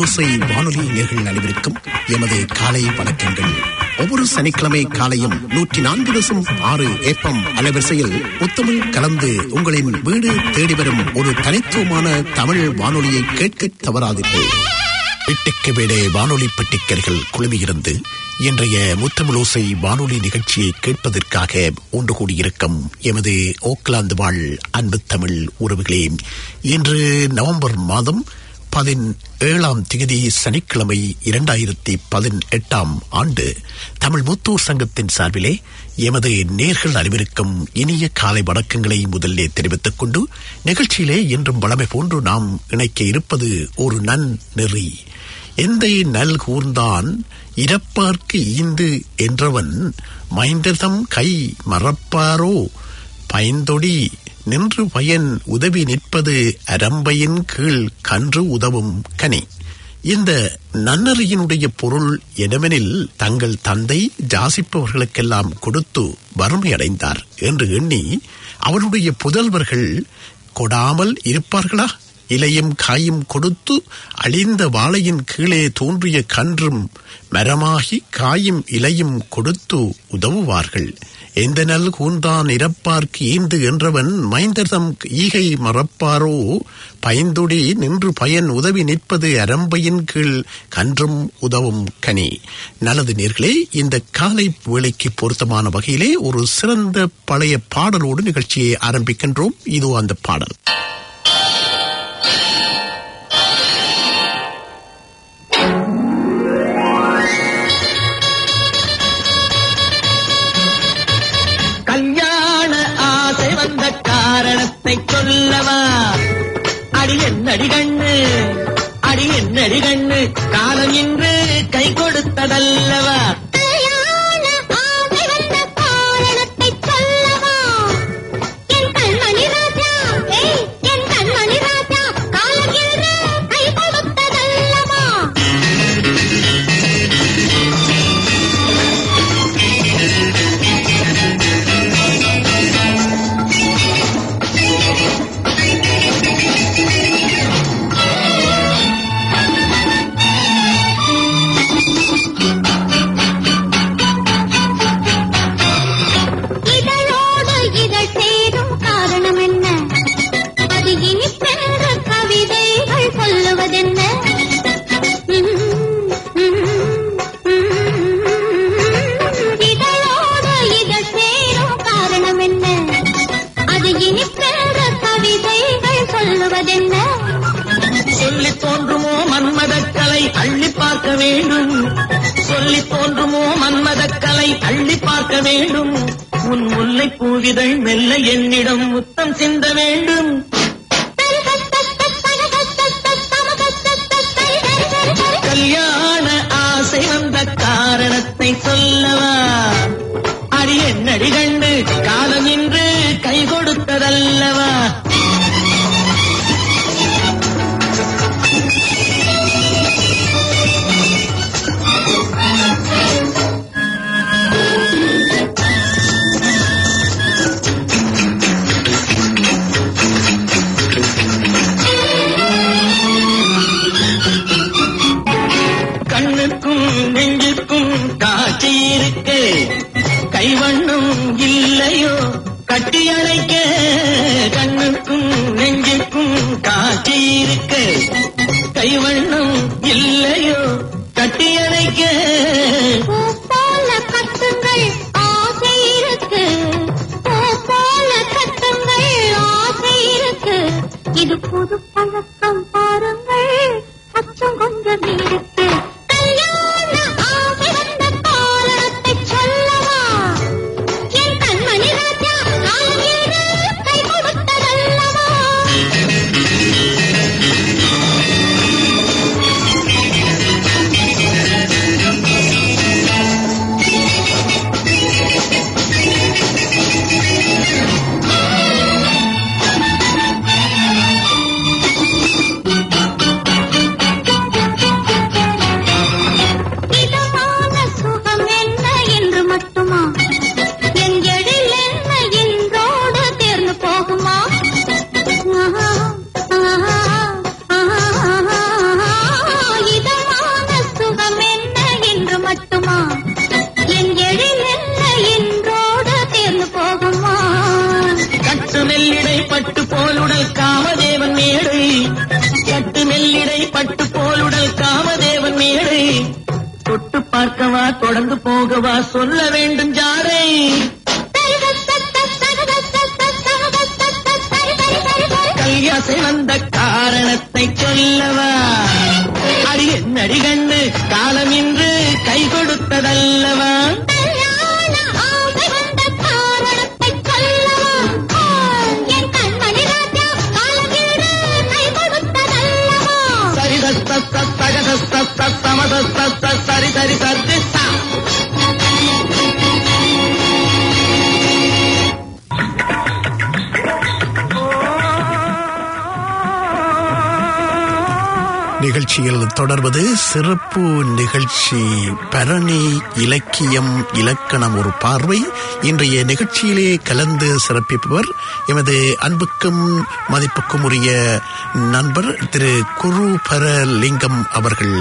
முத்தமிழோசை வானொலி நேர்கள் அனைவருக்கும் எமது காலை வணக்கங்கள் ஒவ்வொரு சனிக்கிழமை காலையும் நூற்றி நான்கு தசம் ஆறு ஏப்பம் அலைவரிசையில் முத்தமிழ் கலந்து உங்களின் வீடு தேடி வரும் ஒரு தனித்துவமான தமிழ் வானொலியை கேட்க தவறாதீர்கள் வீட்டுக்கு வீடே வானொலி பெட்டிக்கர்கள் குழுமியிருந்து இன்றைய முத்தமிழோசை வானொலி நிகழ்ச்சியை கேட்பதற்காக ஒன்று கூடியிருக்கும் எமது ஓக்லாந்து வாழ் அன்பு தமிழ் உறவுகளே இன்று நவம்பர் மாதம் பதினேழாம் திகதி சனிக்கிழமை இரண்டாயிரத்தி பதினெட்டாம் ஆண்டு தமிழ் முத்தூர் சங்கத்தின் சார்பிலே எமது நேர்கள் அனைவருக்கும் இனிய காலை வணக்கங்களை முதல்லே தெரிவித்துக் கொண்டு நிகழ்ச்சியிலே இன்றும் வளமை போன்று நாம் இணைக்க இருப்பது ஒரு நன் நெறி எந்தை நல் கூர்ந்தான் இறப்பார்க்கு ஈந்து என்றவன் மைந்ததம் கை மறப்பாரோ பயந்தொடி நின்று பயன் உதவி நிற்பது அரம்பையின் கீழ் கன்று உதவும் கனி இந்த நன்னறியினுடைய பொருள் என்னவெனில் தங்கள் தந்தை ஜாசிப்பவர்களுக்கெல்லாம் கொடுத்து வறுமையடைந்தார் என்று எண்ணி அவருடைய புதல்வர்கள் கொடாமல் இருப்பார்களா இலையும் காயும் கொடுத்து அழிந்த வாழையின் கீழே தோன்றிய கன்றும் மரமாகி காயும் இலையும் கொடுத்து உதவுவார்கள் எந்த நல் கூந்தான் இறப்பார்க்கு ஈந்து என்றவன் மைந்தர்தம் ஈகை மறப்பாரோ பயந்துடி நின்று பயன் உதவி நிற்பது அரம்பையின் கீழ் கன்றும் உதவும் கனி நல்லது நேர்களே இந்த காலை வேளைக்கு பொருத்தமான வகையிலே ஒரு சிறந்த பழைய பாடலோடு நிகழ்ச்சியை ஆரம்பிக்கின்றோம் இதோ அந்த பாடல் கல்யாண ஆசை வந்த காரணத்தை சொல்லவா அடி என்னடி கண்ணு அடி என்னடி கண்ணு காலம் இன்று கை கொடுத்ததல்லவா கல்யாண ஆசை வந்த காரணத்தை சொல்லவா என் கண்மணி ராஜா ஏய் என் கண்மணி ராஜா காலகின்ற கை கொடுத்ததல்லவா இதழோடு இதழ் சேரும் காரணம் என்ன அது இனிப்பென்ற கவிதைகள் சொல்லுவதென்ன உம், உம், உம். இதழோடு இதழ் சேரும் காரணம் என்ன அது இனிப்பென்ற கவிதைகள் சொல்லுவதென்ன சொல்லி தோன்றுமோ மன்மதக்கலை அள்ளி பார்க்க வேண்டும் சொல்லி தோன்றுமோ மன்மதக்கலை அள்ளி பார்க்க வேண்டும் உன் முல்லை பூவிதழ் மெல்ல என்னிடம் முத்தம் சிந்த வேண்டும் கல்யாண ஆசை வந்த காரணத்தை சொல்லவா அடி என்னடி கண்டு காலம் இன்று கை கொடுத்ததல்லவா கண்ணுக்கும் நெஞ்சுக்கும் காட்சி இருக்கு கைவண்ணம் இல்லையோ கட்டி அணைக்க கண்ணுக்கும் நெஞ்சுக்கும் காட்சி இருக்கு கைவண்ணம் இல்லையோ கட்டி அணைக்க பூ போல கட்டுங்கள் ஆசை இருக்கு பூ போல கட்டுங்கள் ஆசை இருக்கு இது புது பழக்கம் பாருங்கள் அச்சம் கொஞ்சம் இருக்கு கல்யாண ஆசை வந்த காரணத்தை சொல்லவா என் கண்மணி ராஜா காலம் என்று கை கொடுத்ததல்லவா பட்டு போலுடல் காமதேவன் மேடை கட்டு மெல்லிடை பட்டு போலுடல் காமதேவன் மேடை தொட்டு பார்க்கவா தொடர்ந்து போகவா சொல்ல வேண்டும் ஜாடை கையாசை வந்த காரணத்தை சொல்லவா அடி என்னடி கண்ணு காலம் இன்று கை கொடுத்ததல்லவா சரி தத்த தக தத்த சமத தத்த சரி சரி சரி சா நிகழ்ச்சியில் தொடர்வது சிறப்பு நிகழ்ச்சி பரணி இலக்கியம் இலக்கணம் ஒரு பார்வை இன்றைய நிகழ்ச்சியிலே கலந்து சிறப்பிப்பவர் எமது அன்புக்கும் மதிப்புக்கும் உரிய நண்பர் திரு குரு பரலிங்கம் அவர்கள்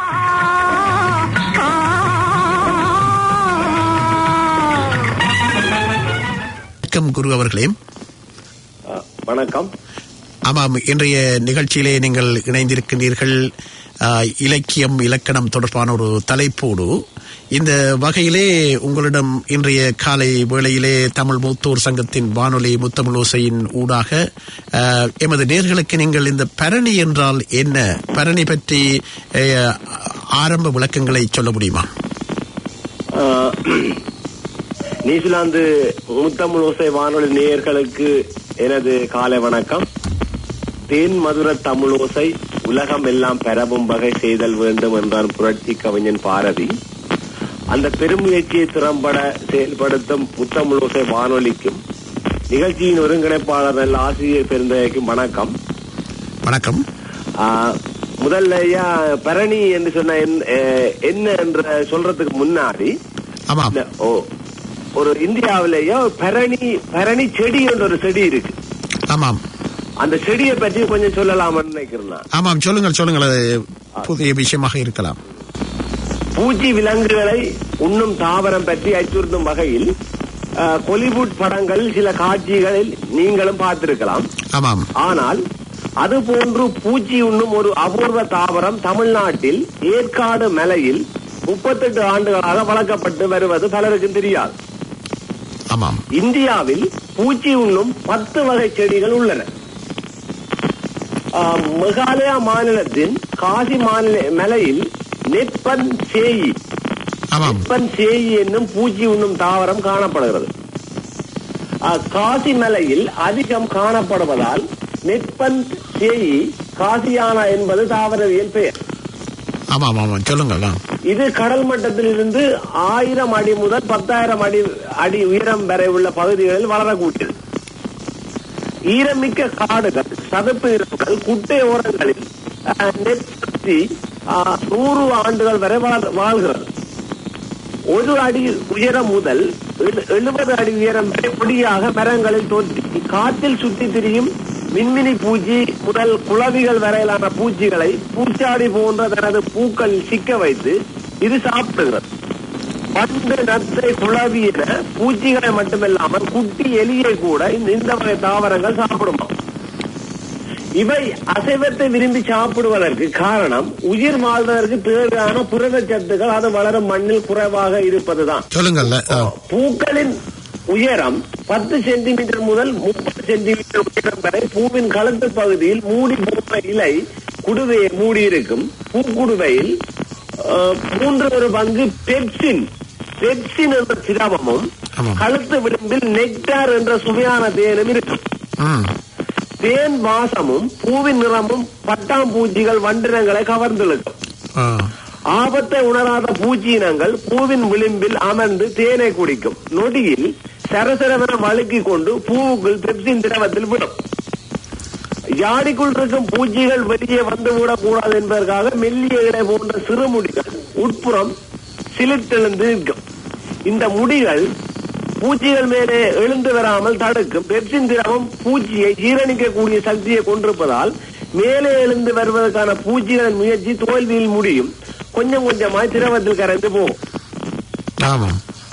வணக்கம் குரு அவர்களே அஹ், வணக்கம் ஆமாம் இன்றைய நிகழ்ச்சியிலே நீங்கள் இணைந்திருக்கின்றீர்கள் ஆ, இலக்கியம் இலக்கணம் தொடர்பான ஒரு தலைப்போடு இந்த வகையிலே உங்களிடம் இன்றைய காலை வேளையிலே தமிழ் மூத்தோர் சங்கத்தின் வானொலி முத்தமிழோசையின் ஊடாக ஆ, எமது நேர்களுக்கு நீங்கள் இந்த பரணி என்றால் என்ன பரணி பற்றி ஆ, ஆரம்ப விளக்கங்களை சொல்ல முடியுமா அஹ், நியூசிலாந்து முத்தமிழ் ஓசை வானொலி நேயர்களுக்கு எனது காலை வணக்கம் தேன் மதுர தமிழோசை உலகம் எல்லாம் பெறவும் வகை செய்தல் வேண்டும் என்றான் புரட்சி கவிஞன் பாரதி அந்த பெருமுயற்சியை திறம்பட செயல்படுத்தும் முத்தமிழோசை வானொலிக்கும் நிகழ்ச்சியின் ஒருங்கிணைப்பாளர் நல்ல ஆசிரியர் பெருந்தகைக்கும் வணக்கம் வணக்கம் ஆஹ், முதல்ல ஐயா பரணி என்று சொன்ன என்ன- அஹ், என்ன என்ற சொல்றதுக்கு முன்னாடி ஆமாம் இந்த- ஓ ஒரு இந்தியாவிலேயே ஒரு பரணி பரணி செடி என்ற ஒரு செடி இருக்கு ஆமாம் அந்த செடியை பற்றி கொஞ்சம் சொல்லலாம்னு நினைக்கிறேன் நான். ஆமாம் சொல்லுங்கள் சொல்லுங்கள் அது புதிய விஷயமாக இருக்கலாம் பூச்சி விலங்குகளை உண்ணும் தாவரம் பற்றி அச்சுறுத்தும் வகையில் ஆஹ், கொலிவுட் படங்கள் சில காட்சிகளில் நீங்களும் பார்த்திருக்கலாம் ஆமாம் ஆனால் அது போன்று பூச்சி உண்ணும் ஒரு அபூர்வ தாவரம் தமிழ்நாட்டில் ஏற்காடு மலையில் முப்பத்தெட்டு ஆண்டுகளாக வளர்க்கப்பட்டு வருவது பலருக்கும் தெரியாது ஆமாம் இந்தியாவில் பூச்சி உண்ணும் பத்து வகை செடிகள் உள்ளன ஆஹ், மேகாலயா மாநிலத்தின் காசி மாநில மலையில் நெப்பன் சேயி ஆமாம் நெப்பன் சேயி என்னும் பூச்சி உண்ணும் தாவரம் காணப்படுகிறது ஆஹ், காசி மலையில் அதிகம் காணப்படுவதால் நெப்பன் சேயி காசியானா என்பது தாவரவியல் பெயர் ஆமாம் ஆமாம் சொல்லுங்கள் ஆ. இது கடல் மட்டத்தில் இருந்து ஆயிரம் அடி முதல் பத்தாயிரம் அடி அடி உயரம் வரை உள்ள பகுதிகளில் வளரக்கூடியது ஈரமிக்க காடுகள் சதுப்பு நிலங்கள் குட்டை ஓரங்களில் அஹ், நெற்பத்தி அஹ், நூறு ஆண்டுகள் வரை வாழ்- வாழ்கிறது ஒரு அடி உயரம் முதல் எழு- எழுபது அடி உயரம் வரை பொடியாக மரங்களில் தோன்றி காற்றில் சுற்றி திரியும் மின்மினி பூச்சி முதல் குளவிகள் வரையிலான பூச்சிகளை பூச்சாடி போன்ற தனது பூக்களில் சிக்க வைத்து இது சாப்பிடுகிறது பண்டு நத்தை குளவி என பூச்சிகளை மட்டுமில்லாமல் குட்டி எலியை கூட இந்த இந்த வகை தாவரங்கள் சாப்பிடுமா இவை அசைவத்தை விரும்பி சாப்பிடுவதற்கு காரணம் உயிர் வாழ்வதற்கு தேவையான புரத சத்துக்கள் அது வளரும் மண்ணில் குறைவாக இருப்பதுதான் சொல்லுங்கள் ஆ. பூக்களின் உயரம் பத்து சென்டிமீட்டர் முதல் முப்பது சென்டிமீட்டர் உயரம் வரை பூவின் கழுத்து பகுதியில் மூடி போன்ற இலை குடுவையை மூடியிருக்கும் பூக்குடுவையில் அஹ், மூன்று ஒரு பங்கு பெப்சின் பெப்சின் என்ற சிரவமும் ஆமாம். கழுத்து விளிம்பில் நெக்டார் என்ற சுவையான தேனும் இருக்கும் ம் தேன் வாசமும் பூவின் நிறமும் பட்டாம்பூச்சிகள் வண்டினங்களை கவர்ந்திழுக்கும் ஆ. ஆபத்தை உணராத பூச்சி இனங்கள் பூவின் விளிம்பில் அமர்ந்து தேனை குடிக்கும் நொடியில் சரசரவென வழுக்கிக் கொண்டு பூவுக்குள் பெப்சின் திரவத்தில் விடும் யாடிக்குள் இருக்கும் பூச்சிகள் வெளியே வந்து விடக்கூடாது என்பதற்காக மெல்லிய இடை போன்ற சிறு முடிகள் உட்புறம் சிலிர்த்தெழுந்து நிற்கும் இந்த முடிகள் பூச்சிகள் மேலே எழுந்து வராமல் தடுக்கும் பெப்சின் திரவம் பூச்சியை ஜீரணிக்கக்கூடிய சக்தியை கொண்டிருப்பதால் மேலே எழுந்து வருவதற்கான பூச்சிகளின் முயற்சி தோல்வியில் முடியும் கொஞ்சம் கொஞ்சமாய் திரவத்தில் கரைந்து போகும் ஆமாம்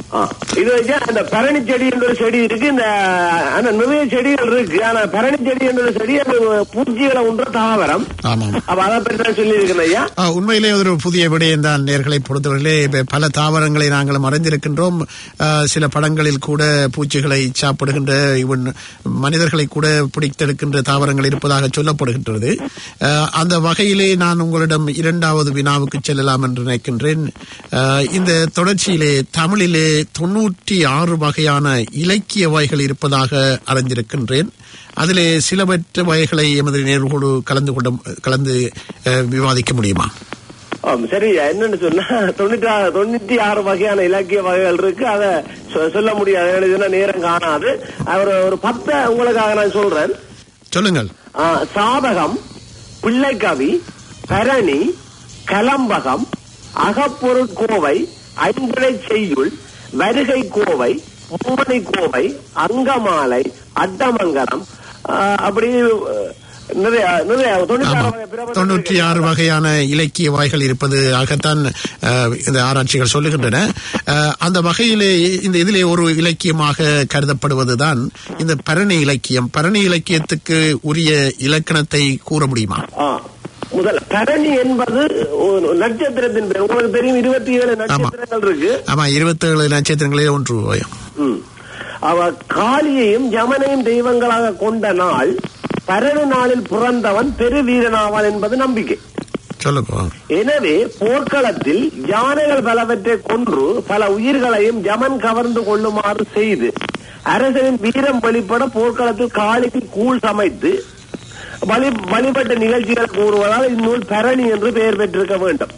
ஆ, இது வச்சு அந்த பரணி செடி என்ற ஒரு செடி இருக்கு இந்த ஆனா நிறைய செடிகள் இருக்கு ஆனா பரணி செடி என்ற ஒரு செடி அது பூச்சிகளை உண்ற தாவரம் ஆமாம் அப்ப அதை பற்றி நான் சொல்லி இருக்கேன் ஐயா ஆ, உண்மையிலே ஒரு புதிய விடயம் தான் நேர்களை பொறுத்தவரையிலே இப்ப பல தாவரங்களை நாங்கள் அறிந்திருக்கின்றோம் ஆ, சில படங்களில் கூட பூச்சிகளை சாப்பிடுகின்ற இவன் மனிதர்களை கூட பிடித்தெடுக்கின்ற தாவரங்கள் இருப்பதாக சொல்லப்படுகின்றது ஆ, அந்த வகையிலே நான் உங்களிடம் இரண்டாவது வினாவுக்கு செல்லலாம் என்று நினைக்கின்றேன் ஆ, இந்த தொடர்ச்சியிலே தமிழிலே தொன்னூற்றி ஆறு வகையான இலக்கிய வகைகள் இருப்பதாக அறிந்திருக்கின்றேன் அதிலே சிலவற்ற வகைகளை எமது நேர்களோடு கலந்து கொண்ட கலந்து அஹ், விவாதிக்க முடியுமா ஆம், சரி என்னன்னு சொன்னா தொண்ணூத்தி ஆறு தொண்ணூத்தி ஆறு வகையான இலக்கிய வகைகள் இருக்கு அதை சொ- சொல்ல முடியாது எழுதுனா நேரம் காணாது ஒரு ஒரு பத்தை உங்களுக்காக நான் சொல்றேன் சொல்லுங்கள் ஆ, சாதகம் பிள்ளைக்கவி பரணி கலம்பகம் அகப்பொருள் கோவை ஐம்படை செய்யுள் வருகை கோவை மும்மணி கோவை அங்கமாலை அட்டமங்கலம் ஆ, அப்படி அஹ், நிறைய நிறைய தொண்ணூத்தி ஆறு ஆமா வகை பிரபந்தங்கள் தொண்ணூற்றி இருக்கு. ஆறு வகையான இலக்கிய வகைகள் இருப்பதாகத்தான் அஹ், இந்த ஆராய்ச்சிகள் சொல்லுகின்றன அஹ், அந்த வகையிலே இந்த இதிலே ஒரு இலக்கியமாக கருதப்படுவதுதான் இந்த பரணி இலக்கியம் பரணி இலக்கியத்துக்கு உரிய இலக்கணத்தை கூற முடியுமா ஆ, முதல் பரணி என்பது ஒரு நட்சத்திரத்தின் பேர் உங்களுக்கு தெரியும் இருபத்தி ஏழு நட்சத்திரங்கள் இருக்கு ஆமா இருபத்தேழு நட்சத்திரங்களே ஒன்று ம். அவ காளியையும் யமனையும் தெய்வங்களாக கொண்ட நாள் பரணி நாளில் பிறந்தவன் பெருவீரனாவான் என்பது நம்பிக்கை சொல்லுங்க எனவே போர்க்களத்தில் யானைகள் பலவற்றை கொன்று பல உயிர்களையும் யமன் கவர்ந்து கொள்ளுமாறு செய்து அரசனின் வீரம் வெளிப்பட போர்க்களத்தில் காளிக்கு கூழ் சமைத்து வழி வழிபட்ட நிகழ்ச்சிகள் கூறுவதால் இந்நூல் பரணி என்று பெயர் பெற்றிருக்க வேண்டும்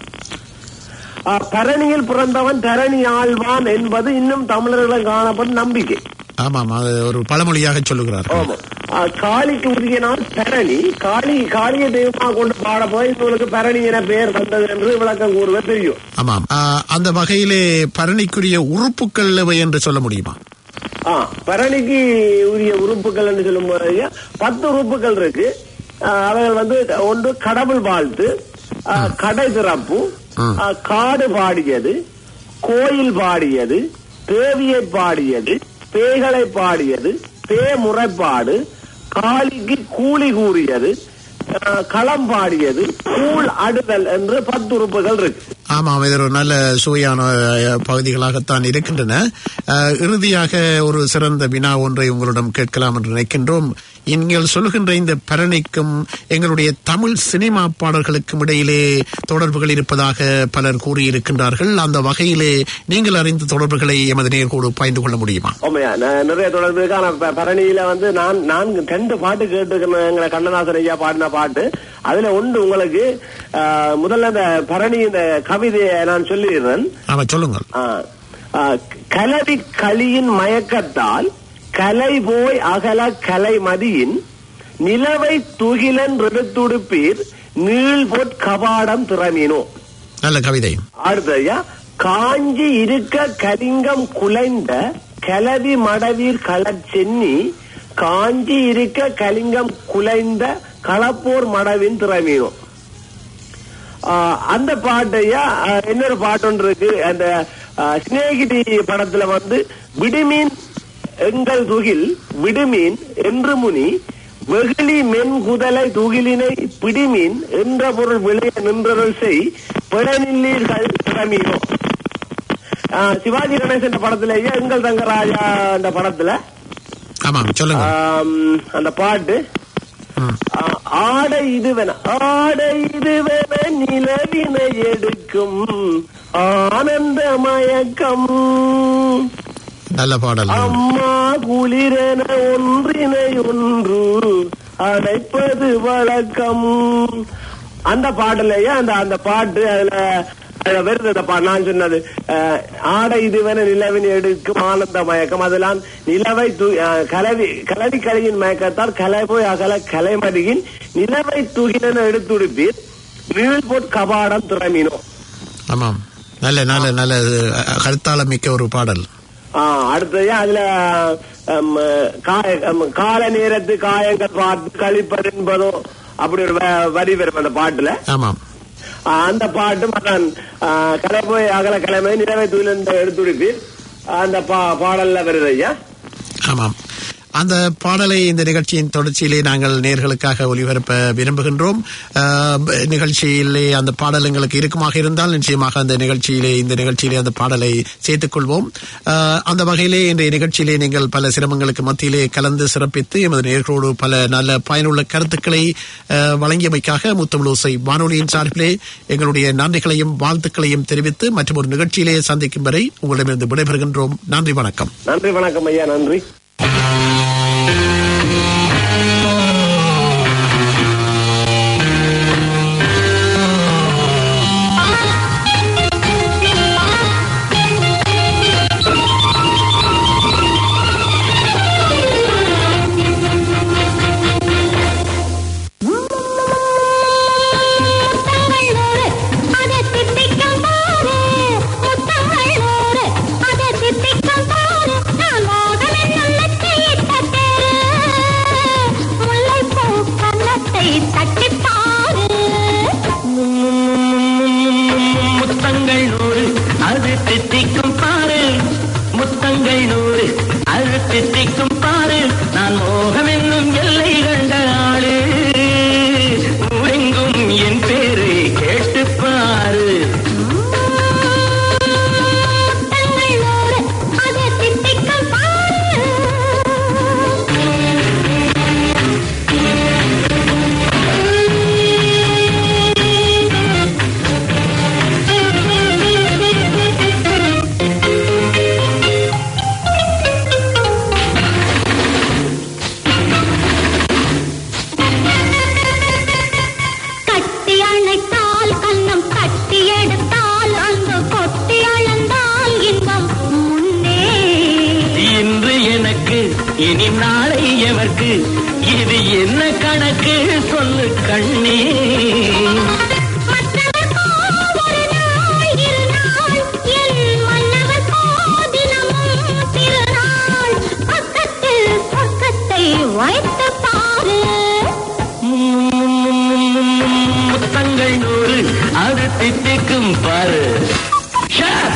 ஆ, பரணியில் பிறந்தவன் தரணி ஆழ்வான் என்பது இன்னும் தமிழர்களிடம் காணப்படும் நம்பிக்கை ஆமாம் அது ஒரு பழமொழியாக சொல்லுகிறார்கள் ஆமா ஆ, காளிக்கு உரிய நாள் பரணி காளி காளிய தெய்வமாக கொண்டு பாட போய் இவங்களுக்கு பரணி என பெயர் வந்தது என்று விளக்கம் கூறுவது தெரியும் ஆமாம் ஆ, அந்த வகையிலே பரணிக்குரிய உறுப்புகள் எவை என்று சொல்ல முடியுமா ஆ பரணிக்கு உரிய உறுப்புகள் என்று சொல்லும் போது பத்து உறுப்புகள் இருக்கு ஆ, அவைகள் வந்து ஒன்று கடவுள் வாழ்த்து ஆ, கடை திறப்பு ம். ஆ, காடு பாடியது கோயில் பாடியது தேவியை பாடியது பேய்களை பாடியது பே முறைப்பாடு காளிக்கு கூலி கூறியது ஆ, களம் பாடியது கூழ் அடுதல் என்று பத்து உறுப்புகள் இருக்கு ஆமாம் இது ஒரு நல்ல சுவையான அஹ், பகுதிகளாகத்தான் இருக்கின்றன அஹ், இறுதியாக ஒரு சிறந்த வினா ஒன்றை உங்களிடம் கேட்கலாம் என்று நினைக்கின்றோம் நீங்கள் சொல்கின்ற இந்த பரணிக்கும் எங்களுடைய தமிழ் சினிமா பாடல்களுக்கும் இடையிலே தொடர்புகள் இருப்பதாக பலர் கூறியிருக்கின்றார்கள் அந்த வகையிலே நீங்கள் அறிந்த தொடர்புகளை எமது நேர்கோடு பாய்ந்து கொள்ள முடியுமா ஆமாய்யா நான் நிறைய தொடர்பு இருக்கு ஆனா ப- பரணியில வந்து நான் நான் ரெண்டு பாட்டு கேட்டுருக்கேன் எங்களை கண்ணதாசன் ஐயா பாடின பாட்டு அதுல ஒன்று உங்களுக்கு ஆ, முதல்ல இந்த பரணி இந்த கவிதையை நான் சொல்லிடுறேன் ஆமா சொல்லுங்கள் ஆ, ஆ, கலவி களியின் மயக்கத்தால் கலை போய் அகல கலை மதியின் நிலவை துகிலன் ரெடுத்துடுப்பீர் நீள்பொற் கபாடம் திறமினோ நல்ல கவிதை அடுத்தயா காஞ்சி இருக்க கலிங்கம் குலைந்த கலவி மடவீர் களச்சென்னி காஞ்சி இருக்க கலிங்கம் குலைந்த களப்போர் மடவின் திறமீனும் ஆஹ் அந்த பாட்டையா ஆஹ் இன்னொரு பாட்டு ஒன்று இருக்கு அந்த ஆஹ் சிநேகிதி படத்துல வந்து விடுமீன் எங்கள் துகில் விடுமீன் என்று முனி வெகுளி மென் குதலை துகிலினை பிடிமீன் என்ற பொருள் விளைய நின்றருள் செய் பிடநில்லீர்கள் திறமீனோ ஆஹ் சிவாஜி கணேசன் படத்திலேயே எங்கள் தங்கராஜா அந்த படத்துல ஆமாம் சொல்லுங்க ஆம், அந்த பாட்டு ம். ஆ- ஆடை இதுவென ஆடை இதுவென நிலவினை எடுக்கும் ஆனந்த மயக்கம் நல்ல பாடல் அம்மா குளிரென ஒன்றினை ஒன்று அடைப்பது வழக்கம் அந்த பாட்டுலயே அந்த அந்த பாட்டு அதுல அதுல வருது அந்த பா- நான் சொன்னது அஹ், ஆடை இதுவென நிலவின் எடுக்கும் ஆனந்த மயக்கம் அதெல்லாம் நிலவை து- அஹ், கலவி கலவி கலையின் மயக்கத்தால் கலை போய் அகல கலைமதியின் நிலவை துகிலென எடுத்துடுப்பீர் நீழ்போட் கபாடம் திறமினோ ஆமாம் நல்ல நல்ல நல்ல அஹ், கருத்தாளம் மிக்க ஒரு பாடல் ஆ, அடுத்தது அதுல ஹம், காய ஹம், கால நேரத்து காயங்கள் பார்த்து கழிப்பது என்பதோ அப்படி ஒரு வ- வரி வரும் அந்த பாட்டுல ஆமாம் ஆ, அந்த பாட்டு மகன் கலை போய் அகல கிழமை நிலவை தூயில் எடுத்துடுப்பீர் அந்த பா- பாடல்ல வருது ஐயா ஆமாம் அந்த பாடலை இந்த நிகழ்ச்சியின் தொடர்ச்சியிலே நாங்கள் நேர்களுக்காக ஒளிபரப்ப விரும்புகின்றோம் ஆஹ், ப- நிகழ்ச்சியிலே அந்த பாடல் எங்களுக்கு இருக்குமாக இருந்தால் நிச்சயமாக அந்த நிகழ்ச்சியிலே இந்த நிகழ்ச்சியிலே அந்த பாடலை சேர்த்துக் கொள்வோம் ஆஹ், அந்த வகையிலே இன்றைய நிகழ்ச்சியிலே நீங்கள் பல சிரமங்களுக்கு மத்தியிலே கலந்து சிறப்பித்து எமது நேர்களோடு பல நல்ல பயனுள்ள கருத்துக்களை ஆஹ், வழங்கியமைக்காக முத்தமிழோசை வானொலியின் சார்பிலே எங்களுடைய நன்றிகளையும் வாழ்த்துக்களையும் தெரிவித்து மற்றும் ஒரு நிகழ்ச்சியிலே சந்திக்கும் வரை உங்களிடமிருந்து விடைபெறுகின்றோம் நன்றி வணக்கம் நன்றி வணக்கம் ஐயா நன்றி முத்தங்கள் நூறு அதை தித்திக்கும் பாரு முத்தங்கள் நூறு அதை தித்திக்கும் பாரு நான் மோகம் என்னும் லட்சியிட்ட தேரு முல்லைப்பூ கன்னத்தை தட்டிப் பாரு முத்தங்கள் நூறு அது தித்திக்கும் பாரு முத்தங்கள் நூறு அது தித்திக்கும் பாரு நான் மோகம் என்னும் எல்லை கண்ட ஆளு ஊரெங்கும் என் பேரு கேட்டு பாரு முத்தங்கள் நூறு அதை தித்திக்கும் பாரு கட்டி அணைத்தால் கண்ணம் கட்டி எடுத்தால் அன்பு கொட்டி அளந்தால் இன்பம் முன்னே இன்று எனக்கு இனி நாளை எவர்க்கு இது என்ன கணக்கு சொல்லு கண்ணே மற்றவர்க்கோ ஒரு நாள் இரு நாள் என் மன்னவர்க்கோ தினமும் திருநாள் பக்கத்தில் பக்கத்தை வைத்து பாரு முத்தங்கள் நூறு அது தித்திக்கும் பாரு ஷாப்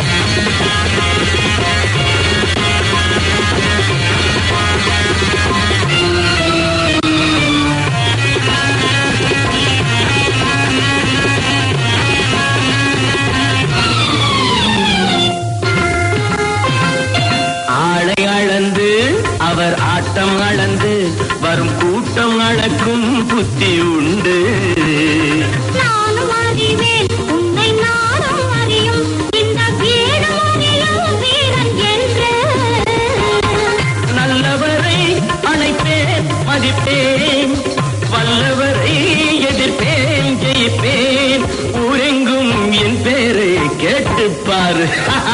ஆளை அளந்து அவர் ஆட்டம் அளந்து வரும் கூட்டம் அளக்கும் புத்தி உண்டு நானும் அறிவேன் உன்னை நானும் அறியும் இந்த வீடும் அறியும் வீரன் என்று நல்லவரை அழைப்பேன் மதிப்பேன் வல்லவரை எதிர்ப்பேன் ஜெயிப்பேன் ஊரெங்கும் என் பேரை கேட்டுப்பாரு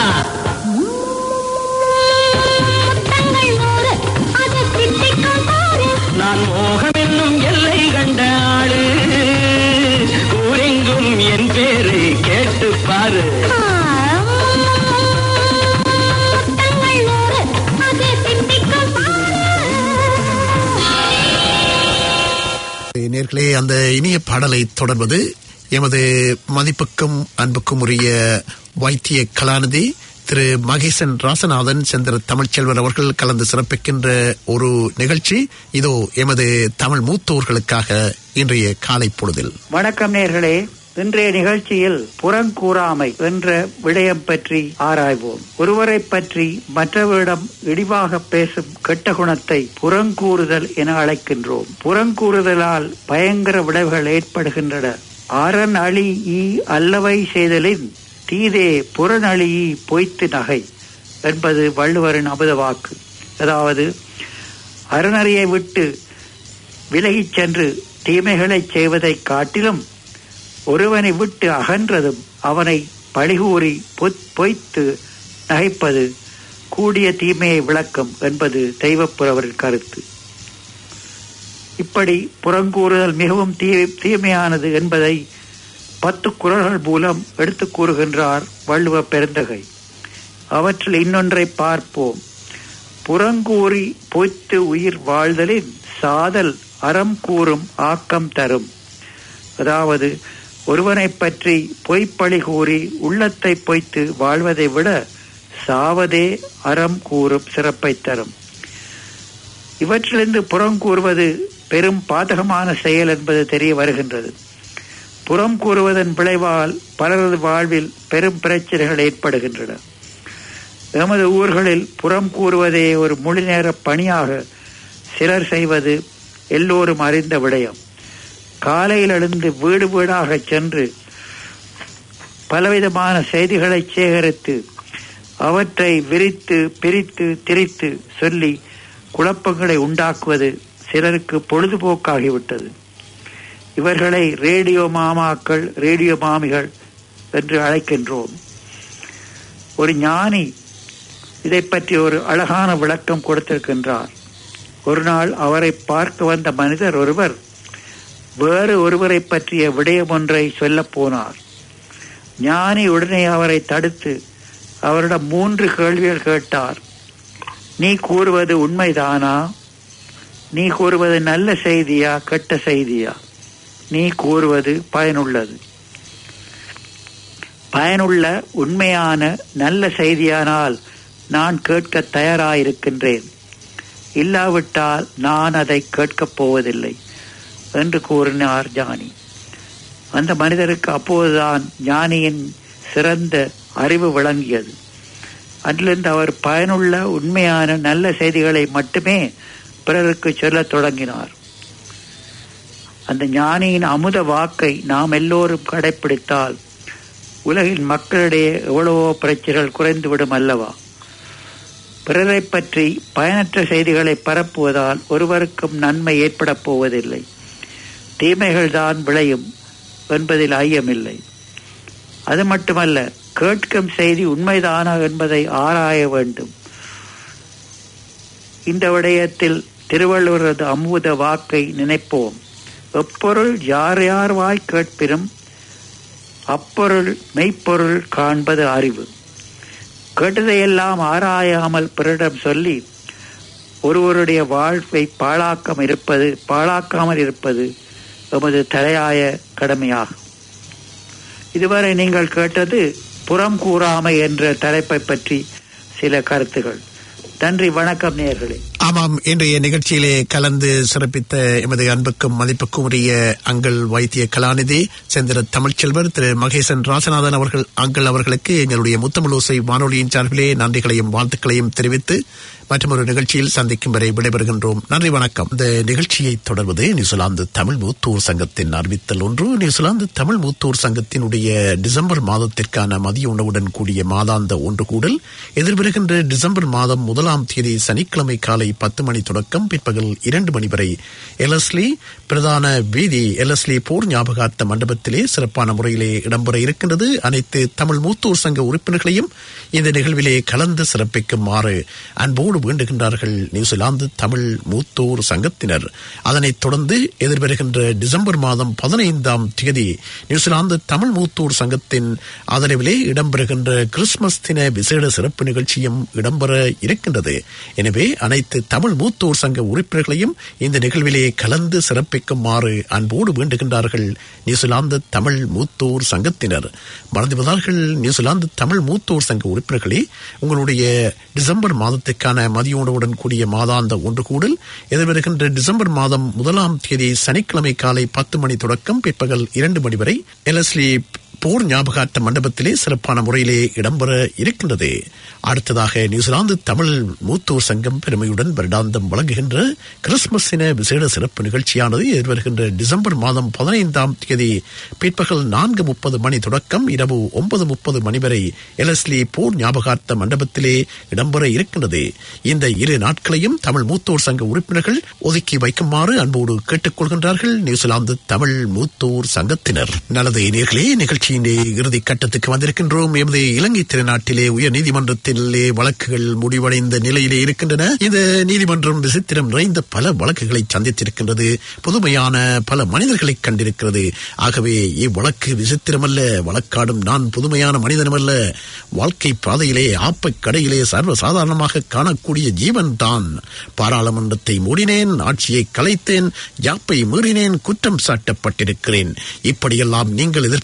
முத்தங்கள் நூறு அது தித்திக்கும் பாரு நான் மோகம் என்னும் எல்லை கண்ட ஆளு ஊரெங்கும் என் பேரை கேட்டுப்பாரு முத்தங்கள் நூறு அது தித்திக்கும் பாரு நேர்களே அந்த இனிய பாடலை தொடர்வது எமது மதிப்புக்கும் அன்புக்கும் உரிய வைத்திய கலாநிதி திரு மகேசன் ராசநாதன் செந்திர தமிழ்ச்செல்வன் அவர்கள் கலந்து சிறப்பிக்கின்ற ஒரு நிகழ்ச்சி இதோ எமது தமிழ் மூத்தோர்களுக்காக இன்றைய காலை பொழுதில் வணக்கம் நேர்களே இன்றைய நிகழ்ச்சியில் புறங்கூறாமை என்ற விடயம் பற்றி ஆராய்வோம் ஒருவரை பற்றி மற்றவரிடம் இழிவாக பேசும் கெட்ட குணத்தை புறங்கூறுதல் என அழைக்கின்றோம் புறங்கூறுதலால் பயங்கர விளைவுகள் ஏற்படுகின்றன அரண் அழி ஈ அல்லவை செய்தலின் தீதே புறநழி ஈ பொய்த்து நகை என்பது வள்ளுவரின் அமுத வாக்கு அதாவது அறநறியை விட்டு விலகிச் சென்று தீமைகளைச் செய்வதைக் காட்டிலும் ஒருவனை விட்டு அகன்றதும் அவனை பழிகூறி பொத்- பொய்த்து நகைப்பது கூடிய தீமையை விளக்கும் என்பது தெய்வப்புறவரின் கருத்து இப்படி புறங்கூறுதல் மிகவும் தீ தீமையானது என்பதை பத்து குறள்கள் மூலம் எடுத்துக் கூறுகின்றார் வள்ளுவ பெருந்தகை அவற்றில் இன்னொன்றை பார்ப்போம் புறங்கூறி பொய்த்து உயிர் வாழ்தலின் சாதல் அறம் கூறும் ஆக்கம் தரும் அதாவது ஒருவனை பற்றி பொய்ப்பழி கூறி உள்ளத்தை பொய்த்து வாழ்வதை விட சாவதே அறம் கூறும் சிறப்பை தரும் இவற்றிலிருந்து புறம் கூறுவது பெரும் பாதகமான செயல் என்பது தெரிய வருகின்றது புறம் கூறுவதன் விளைவால் பலரது வாழ்வில் பெரும் பிரச்சனைகள் ஏற்படுகின்றன எமது ஊர்களில் புறம் கூறுவதே ஒரு முழு நேர பணியாக சிலர் செய்வது எல்லோரும் அறிந்த விடயம் காலையில் எழுந்து வீடு வீடாக சென்று பலவிதமான செய்திகளை சேகரித்து அவற்றை விரித்து பிரித்து திரித்து சொல்லி குழப்பங்களை உண்டாக்குவது சிலருக்கு பொழுதுபோக்காகிவிட்டது இவர்களை ரேடியோ மாமாக்கள் ரேடியோ மாமிகள் என்று அழைக்கின்றோம் ஒரு ஞானி இதை பற்றி ஒரு அழகான விளக்கம் கொடுத்திருக்கின்றார் ஒரு நாள் அவரை பார்க்க வந்த மனிதர் ஒருவர் வேறு ஒருவரை பற்றிய விடயம் ஒன்றை சொல்லப் போனார் ஞானி உடனே அவரை தடுத்து அவரிடம் மூன்று கேள்விகள் கேட்டார் நீ கூறுவது உண்மைதானா நீ கூறுவது நல்ல செய்தியா கெட்ட செய்தியா நீ கூறுவது பயனுள்ளது பயனுள்ள உண்மையான நல்ல செய்தியானால் நான் கேட்க தயாராயிருக்கின்றேன் இல்லாவிட்டால் நான் அதை கேட்கப் போவதில்லை என்று கூறினார் ஞானி அந்த மனிதருக்கு அப்போதுதான் ஞானியின் சிறந்த அறிவு விளங்கியது அதிலிருந்து அவர் பயனுள்ள உண்மையான நல்ல செய்திகளை மட்டுமே பிறருக்கு சொல்லத் தொடங்கினார் அந்த ஞானியின் அமுத வாக்கை நாம் எல்லோரும் கடைப்பிடித்தால் உலகின் மக்களிடையே எவ்வளவோ பிரச்சனைகள் குறைந்துவிடும் அல்லவா பிறரை பற்றி பயனற்ற செய்திகளை பரப்புவதால் ஒருவருக்கும் நன்மை ஏற்படப் போவதில்லை தீமைகள் தான் விளையும் என்பதில் ஐயமில்லை அது மட்டுமல்ல கேட்கும் செய்தி உண்மைதானா என்பதை ஆராய வேண்டும் இந்த விடயத்தில் திருவள்ளுவரது அமுத வாக்கை நினைப்போம் எப்பொருள் யார் யார் வாய் கேட்பினும் அப்பொருள் மெய்ப்பொருள் காண்பது அறிவு கேட்டதையெல்லாம் ஆராயாமல் பிறரிடம் சொல்லி ஒருவருடைய வாழ்வை பாழாக்கம் இருப்பது பாழாக்காமல் இருப்பது எமது தலையாய கடமையாகும் இதுவரை நீங்கள் கேட்டது புறம் கூறாமை என்ற தலைப்பை பற்றி சில கருத்துகள் நன்றி வணக்கம் நேர்களே ஆமாம் இன்றைய நிகழ்ச்சியிலே கலந்து சிறப்பித்த எமது அன்புக்கும் மதிப்புக்கும் உரிய அங்கள் வைத்திய கலாநிதி செந்திர தமிழ்ச்செல்வர் திரு மகேசன் ராசநாதன் அவர்கள் அங்கள் அவர்களுக்கு எங்களுடைய முத்தமிழோசை வானொலியின் சார்பிலே நன்றிகளையும் வாழ்த்துக்களையும் தெரிவித்து மற்றொரு நிகழ்ச்சியில் சந்திக்கும் வரை விடைபெறுகின்றோம் நன்றி வணக்கம் இந்த நிகழ்ச்சியை தொடர்வது நியூசிலாந்து தமிழ் மூத்தூர் சங்கத்தின் அறிவித்தல் ஒன்று நியூசிலாந்து தமிழ் மூத்தூர் சங்கத்தினுடைய டிசம்பர் மாதத்திற்கான மதிய உணவுடன் கூடிய மாதாந்த ஒன்று கூடல் எதிர்வருகின்ற டிசம்பர் மாதம் முதலாம் தேதி சனிக்கிழமை காலை பத்து மணி தொடக்கம் பிற்பகல் இரண்டு மணி வரை எலஸ்லி பிரதான வீதி எலஸ்லி போர் ஞாபகார்த்த மண்டபத்திலே சிறப்பான முறையிலே இடம்பெற இருக்கின்றது அனைத்து தமிழ் மூத்தூர் சங்க உறுப்பினர்களையும் இந்த நிகழ்விலே கலந்து சிறப்பிக்குமாறு அன்போடு வேண்டுகின்றார்கள் நியூசிலாந்து தமிழ் மூத்தோர் சங்கத்தினர் அதனைத் தொடர்ந்து எதிர்வருகின்ற டிசம்பர் மாதம் பதினைந்தாம் தேதி நியூசிலாந்து தமிழ் மூத்தோர் சங்கத்தின் ஆதரவிலே இடம்பெறுகின்ற கிறிஸ்துமஸ் தின விசேட சிறப்பு நிகழ்ச்சியும் இடம்பெற இருக்கின்றது எனவே அனைத்து தமிழ் மூத்தோர் சங்க உறுப்பினர்களையும் இந்த நிகழ்விலே கலந்து சிறப்பிக்குமாறு அன்போடு வேண்டுகின்றார்கள் நியூசிலாந்து தமிழ் மூத்தோர் சங்கத்தினர் மறந்துவிடார்கள் நியூசிலாந்து தமிழ் மூத்தோர் சங்க உறுப்பினர்களே உங்களுடைய டிசம்பர் மாதத்துக்கான மதிய உணவுடன் கூடிய மாதாந்த ஒன்று கூடல் எதிர்வருகின்ற டிசம்பர் மாதம் முதலாம் தேதி சனிக்கிழமை காலை பத்து மணி தொடக்கம் பிற்பகல் இரண்டு மணி வரை எலஸ்லி போர் ஞாபகார்த்த மண்டபத்திலே சிறப்பான முறையிலே இடம்பெற இருக்கின்றது அடுத்ததாக நியூசிலாந்து தமிழ் மூத்தோர் சங்கம் பெருமையுடன் வருடாந்தம் வழங்குகின்ற கிறிஸ்துமஸ் தின விசேட சிறப்பு நிகழ்ச்சியானது எதிர்வருகின்ற டிசம்பர் மாதம் பதினைந்தாம் தேதி பிற்பகல் நான்கு முப்பது மணி தொடக்கம் இரவு ஒன்பது முப்பது மணி வரை எலஸ்லி போர் ஞாபகார்த்த மண்டபத்திலே இடம்பெற இருக்கின்றது இந்த இரு நாட்களையும் தமிழ் மூத்தோர் சங்க உறுப்பினர்கள் ஒதுக்கி வைக்குமாறு அன்போடு கேட்டுக்கொள்கின்றார்கள் நியூசிலாந்து தமிழ் மூத்தோர் சங்கத்தினர் நல்லது நேர்களே நிகழ்ச்சியின் இறுதி கட்டத்துக்கு வந்திருக்கின்றோம் எமது இலங்கை திருநாட்டிலே உயர் நீதிமன்றத்திலே வழக்குகள் முடிவடைந்த நிலையிலே இருக்கின்றன இந்த நீதிமன்றம் விசித்திரம் நிறைந்த பல வழக்குகளை சந்தித்திருக்கின்றது புதுமையான பல மனிதர்களை கண்டிருக்கிறது ஆகவே இவ்வழக்கு விசித்திரமல்ல வழக்காடும் நான் புதுமையான மனிதனமல்ல வாழ்க்கை பாதையிலே ஆப்பக் கடையிலே சர்வசாதாரணமாக காணக்கூடிய ஜீவன் தான் பாராளுமன்றத்தை மூடினேன் ஆட்சியை கலைத்தேன் யாப்பை மீறினேன் குற்றம் சாட்டப்பட்டிருக்கிறேன் இப்படியெல்லாம் நீங்கள் எதிர்பார்ப்பீர்கள்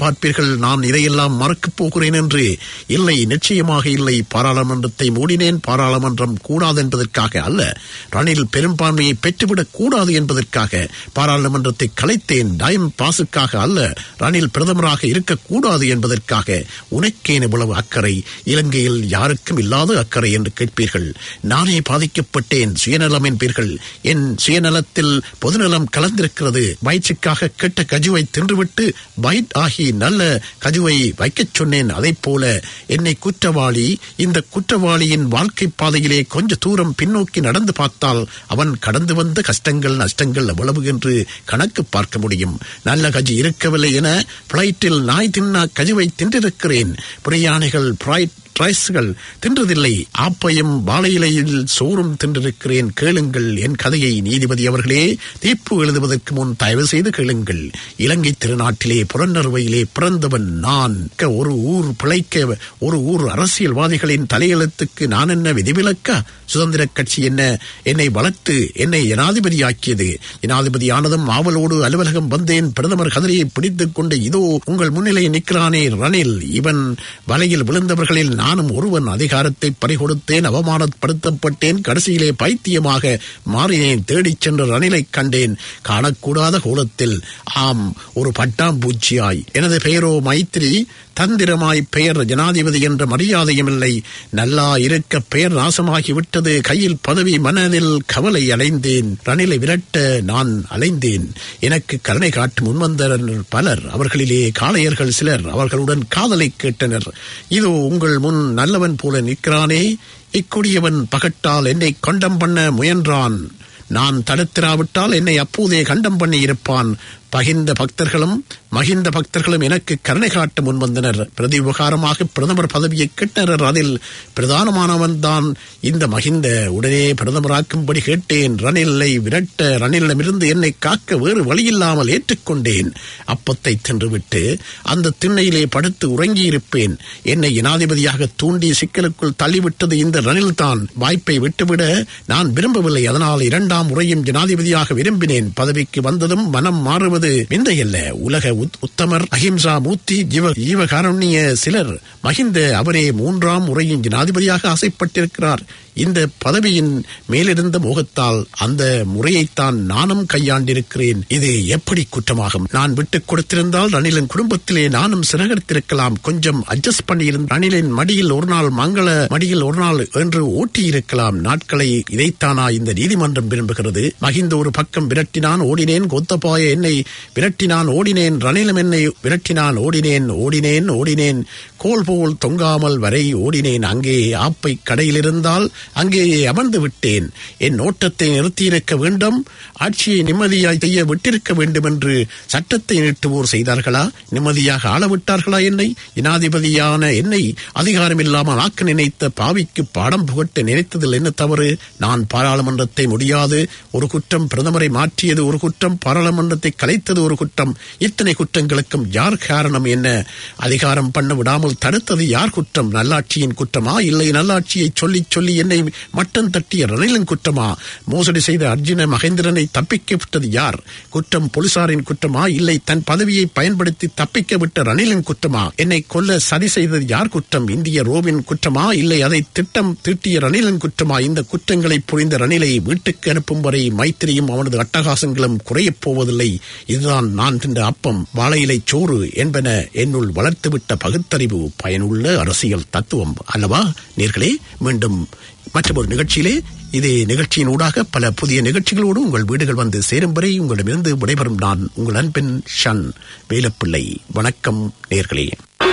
எண்ணுகிறீர்கள் நான் இதையெல்லாம் மறக்கப் போகிறேன் என்று இல்லை நிச்சயமாக இல்லை பாராளுமன்றத்தை மூடினேன் பாராளுமன்றம் கூடாது என்பதற்காக அல்ல ரணில் பெரும்பான்மையை பெற்றுவிடக் கூடாது என்பதற்காக பாராளுமன்றத்தை கலைத்தேன் டைம் பாசுக்காக அல்ல ரணில் பிரதமராக இருக்கக்கூடாது என்பதற்காக உனக்கேன் இவ்வளவு அக்கறை இலங்கையில் யாருக்கும் இல்லாத அக்கறை என்று கேட்பீர்கள் நானே பாதிக்கப்பட்டேன் சுயநலம் என்பீர்கள் என் சுயநலத்தில் பொதுநலம் கலந்திருக்கிறது வயிற்றுக்காக கெட்ட கஜுவை தின்றுவிட்டு பைட் ஆகி நல்ல கஜுவை வைக்கச் சொன்னேன் அதைப் போல என்னை குற்றவாளி இந்த குற்றவாளியின் வாழ்க்கை பாதையிலே கொஞ்ச தூரம் பின்னோக்கி நடந்து பார்த்தால் அவன் கடந்து வந்த கஷ்டங்கள் நஷ்டங்கள் எவ்வளவு என்று கணக்கு பார்க்க முடியும் நல்ல கஜி இருக்கவில்லை என பிளைட்டில் நாய் தின்னா கஜுவை தின்றிருக்கிறேன் பிரியாணிகள் பிரைட் ரைஸ்கள் தின்றதில்லை ஆப்பையும் வாழை இலையில் சோறும் தின்றிருக்கிறேன் கேளுங்கள் என் கதையை நீதிபதி அவர்களே தீர்ப்பு எழுதுவதற்கு முன் தயவு செய்து கேளுங்கள் இலங்கை திருநாட்டிலே புறநறுவையிலே பிறந்தவன் நான் க- ஒரு ஊர் பிழைக்க ஒரு ஊர் அரசியல்வாதிகளின் தலையெழுத்துக்கு நான் என்ன விதிவிலக்கா சுதந்திர கட்சி என்ன என்னை வளர்த்து என்னை ஜனாதிபதியாக்கியது ஜனாதிபதியானதும் ஆவலோடு அலுவலகம் வந்தேன் பிரதமர் கதிரையை பிடித்துக் கொண்டு இதோ உங்கள் முன்னிலை நிற்கிறானே ரணில் இவன் வலையில் விழுந்தவர்களில் நானும் ஒருவன் அதிகாரத்தை பறிகொடுத்தேன் அவமானப்படுத்தப்பட்டேன் கடைசியிலே பைத்தியமாக மாறினேன் தேடிச் சென்ற ரணிலை கண்டேன் காணக்கூடாத கோலத்தில் ஆம் ஒரு பட்டாம்பூச்சியாய் எனது பெயரோ மைத்திரி தந்திரமாய் பெயர் ஜனாதிபதி என்ற மரியாதையும் இல்லை நல்லா இருக்க பெயர் நாசமாகி விட்டது கையில் பதவி மனதில் கவலை அடைந்தேன் ரணிலை விரட்ட நான் அலைந்தேன் எனக்கு கருணை காட்டு முன்வந்தனர் பலர் அவர்களிலே காளையர்கள் சிலர் அவர்களுடன் காதலை கேட்டனர் இதோ உங்கள் முன் நல்லவன் போல நிற்கிறானே இக்கொடியவன் பகட்டால் என்னை கொண்டம் பண்ண முயன்றான் நான் தடுத்திராவிட்டால் என்னை அப்போதே கண்டம் பண்ணி இருப்பான் பகிர்ந்த பக்தர்களும் மகிந்த பக்தர்களும் எனக்கு கருணை காட்ட முன்வந்தனர் பிரதி விவகாரமாக பிரதமர் பதவியை கேட்டனர் அதில் பிரதானமானவன் தான் இந்த மகிந்த உடனே பிரதமராக்கும்படி கேட்டேன் ரணிலை விரட்ட ரணிலிடமிருந்து என்னை காக்க வேறு வழியில்லாமல் ஏற்றுக்கொண்டேன் அப்பத்தை தின்றுவிட்டு அந்த திண்ணையிலே படுத்து உறங்கியிருப்பேன் என்னை ஜனாதிபதியாக தூண்டி சிக்கலுக்குள் தள்ளிவிட்டது இந்த ரணில் தான் வாய்ப்பை விட்டுவிட நான் விரும்பவில்லை அதனால் இரண்டாம் முறையும் ஜனாதிபதியாக விரும்பினேன் பதவிக்கு வந்ததும் மனம் மாறுவது விந்தையல்ல உலக உத்- உத்தமர் அஹிம்சா மூர்த்தி ஜீவ ஜீவகாருண்ய சிலர் மகிந்த அவரே மூன்றாம் முறையும் ஜனாதிபதியாக ஆசைப்பட்டிருக்கிறார் இந்த பதவியின் மேலிருந்த மோகத்தால் அந்த முறையைத்தான் நானும் கையாண்டிருக்கிறேன் இது எப்படி குற்றமாகும் நான் விட்டுக் கொடுத்திருந்தால் ரணிலின் குடும்பத்திலே நானும் சிறகடித்திருக்கலாம் கொஞ்சம் அட்ஜஸ்ட் பண்ணியிருந்த ரணிலின் மடியில் ஒரு நாள் மங்கள மடியில் ஒரு நாள் என்று ஓட்டியிருக்கலாம் நாட்களை இதைத்தானா இந்த நீதிமன்றம் விரும்புகிறது மகிந்த ஒரு பக்கம் விரட்டினான் ஓடினேன் கொத்தப்பாய என்னை விரட்டினான் ஓடினேன் ரணிலும் என்னை விரட்டினான் ஓடினேன் ஓடினேன் ஓடினேன் கோல் போல் தொங்காமல் வரை ஓடினேன் அங்கே ஆப்பை கடையில் இருந்தால் அங்கேயே அமர்ந்து விட்டேன் என் ஓட்டத்தை நிறுத்தியிருக்க வேண்டும் ஆட்சியை நிம்மதியாய் செய்ய விட்டிருக்க வேண்டும் என்று சட்டத்தை நீட்டுவோர் செய்தார்களா நிம்மதியாக ஆள விட்டார்களா என்னை ஜனாதிபதியான என்னை அதிகாரம் இல்லாமல் ஆக்க நினைத்த பாவிக்கு பாடம் புகட்ட நினைத்ததில் என்ன தவறு நான் பாராளுமன்றத்தை முடியாது ஒரு குற்றம் பிரதமரை மாற்றியது ஒரு குற்றம் பாராளுமன்றத்தை கலைத்தது ஒரு குற்றம் இத்தனை குற்றங்களுக்கும் யார் காரணம் என்ன அதிகாரம் பண்ண விடாமல் தடுத்தது யார் குற்றம் நல்லாட்சியின் குற்றமா இல்லை நல்லாட்சியை சொல்லி சொல்லி என்னை மட்டம் தட்டிய ரணிலின் குற்றமா மோசடி செய்த அர்ஜுன மகேந்திரனை தப்பிக்க விட்டது யார் குற்றம் போலீசாரின் குற்றமா இல்லை தன் பதவியை பயன்படுத்தி தப்பிக்க விட்ட ரணிலின் குற்றமா என்னை கொல்ல சதி செய்தது யார் குற்றம் இந்திய ரோவின் குற்றமா இல்லை அதை திட்டம் தீட்டிய ரணிலின் குற்றமா இந்த குற்றங்களை புரிந்த ரணிலை வீட்டுக்கு அனுப்பும் வரை மைத்திரியும் அவனது அட்டகாசங்களும் குறையப் போவதில்லை இதுதான் நான் தின்ற அப்பம் வாழையிலை சோறு என்பன என்னுள் வளர்த்துவிட்ட பகுத்தறிவு பயனுள்ள அரசியல் தத்துவம் அல்லவா நேர்களே மீண்டும் மற்றொரு நிகழ்ச்சியிலே இதே நிகழ்ச்சியின் ஊடாக பல புதிய நிகழ்ச்சிகளோடு உங்கள் வீடுகள் வந்து சேரும் வரை உங்களிடமிருந்து விடைபெறும் நான் உங்கள் அன்பின் ஷன் வேலப்பிள்ளை வணக்கம் நேர்களே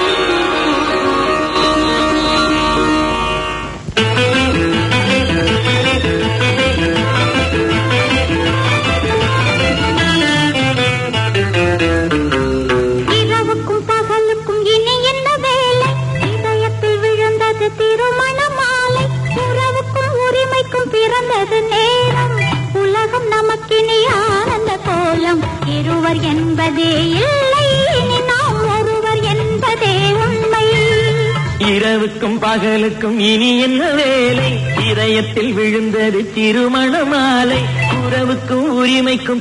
இரவுக்கும் பகலுக்கும் இனி என்ன வேலை இதயத்தில் விழுந்தது திருமண மாலை உறவுக்கும் உரிமைக்கும் பிறந்தது நேரம் உலகம் நமக்கினி ஆனந்த கோலம் இருவர் என்பதே இல்லை இனி நாம் ஒருவர் என்பதே உண்மை இரவுக்கும் பகலுக்கும் இனி என்ன வேலை இதயத்தில் விழுந்தது திருமண மாலை உறவுக்கும் உரிமைக்கும்